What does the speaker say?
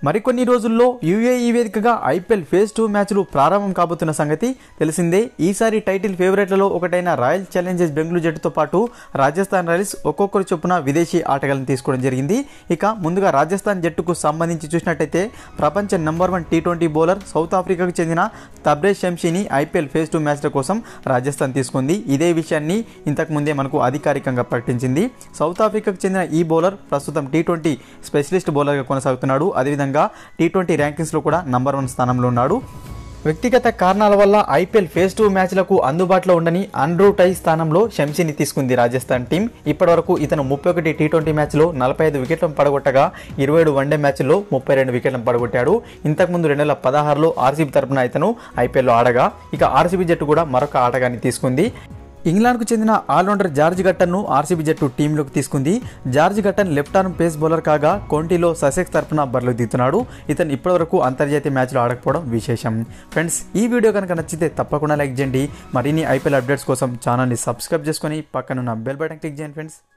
మరికొన్ని రోజుల్లో యుఏఈ వేదికగా ఐపీఎల్ ఫేజ్ టూ మ్యాచ్లు ప్రారంభం కాబోతున్న సంగతి తెలిసిందే ఈసారి టైటిల్ ఫేవరెట్లలో ఒకటైన రాయల్ ఛాలెంజర్స్ బెంగళూరు జట్టుతో పాటు రాజస్థాన్ రాయల్స్ ఒక్కొక్కరు చొప్పున విదేశీ ఆటగాళ్లను తీసుకోవడం జరిగింది ఇక ముందుగా రాజస్థాన్ జట్టుకు సంబంధించి చూసినట్టయితే ప్రపంచ number one T twenty bowler South ఆఫ్రికాకు చెందిన తబ్రేజ్ శంషీని ఐపీఎల్ ఫేజ్ టూ మ్యాచ్ల కోసం రాజస్థాన్ తీసుకుంది ఇదే విషయాన్ని ఇంతకు ముందే మనకు అధికారికంగా ప్రకటించింది సౌత్ ఆఫ్రికాకు చెందిన ఈ బౌలర్ ప్రస్తుతం టీ ట్వంటీ స్పెషలిస్ట్ బౌలర్గా కొనసాగుతున్నాడు అదేవిధంగా టీ ట్వంటీ ర్యాంకింగ్స్లో కూడా నంబర్ వన్ స్థానంలో ఉన్నాడు వ్యక్తిగత కారణాల వల్ల ఐపీఎల్ ఫేజ్ టూ మ్యాచ్లకు అందుబాటులో ఉండని అండ్రూ టై స్థానంలో శంషిని తీసుకుంది రాజస్థాన్ టీం ఇప్పటివరకు ఇతను ముప్పై ఒకటి టీ ట్వంటీ మ్యాచ్లో నలభై ఐదు వికెట్లను పడగొట్టగా ఇరవై ఏడు వన్డే మ్యాచ్లో ముప్పై రెండు వికెట్లను పడగొట్టాడు ఇంతకుముందు రెండు వేల పదహారులో ఆర్సీబీ తరపున ఇతను ఐపీఎల్లో ఆడగా ఇక ఆర్సీబీ జట్టు కూడా మరొక ఆటగాన్ని తీసుకుంది ఇంగ్లాండ్కు చెందిన ఆల్రౌండర్ జార్జ్ గట్టన్ను ఆర్సీబీ జట్టు టీంలోకి తీసుకుంది George Garton left arm pace bowler కాగా కోంటీలో ససెక్స్ తరపున బరిలో దిగుతున్నాడు ఇతను ఇప్పటివరకు అంతర్జాతీయ మ్యాచ్లో ఆడకపోవడం విశేషం ఫ్రెండ్స్ ఈ వీడియో కనుక నచ్చితే తప్పకుండా లైక్ చేయండి మరిన్ని ఐపీఎల్ అప్డేట్స్ కోసం ఛానల్ని సబ్స్క్రైబ్ చేసుకొని పక్కనున్న బెల్ బటన్ క్లిక్ చేయండి ఫ్రెండ్స్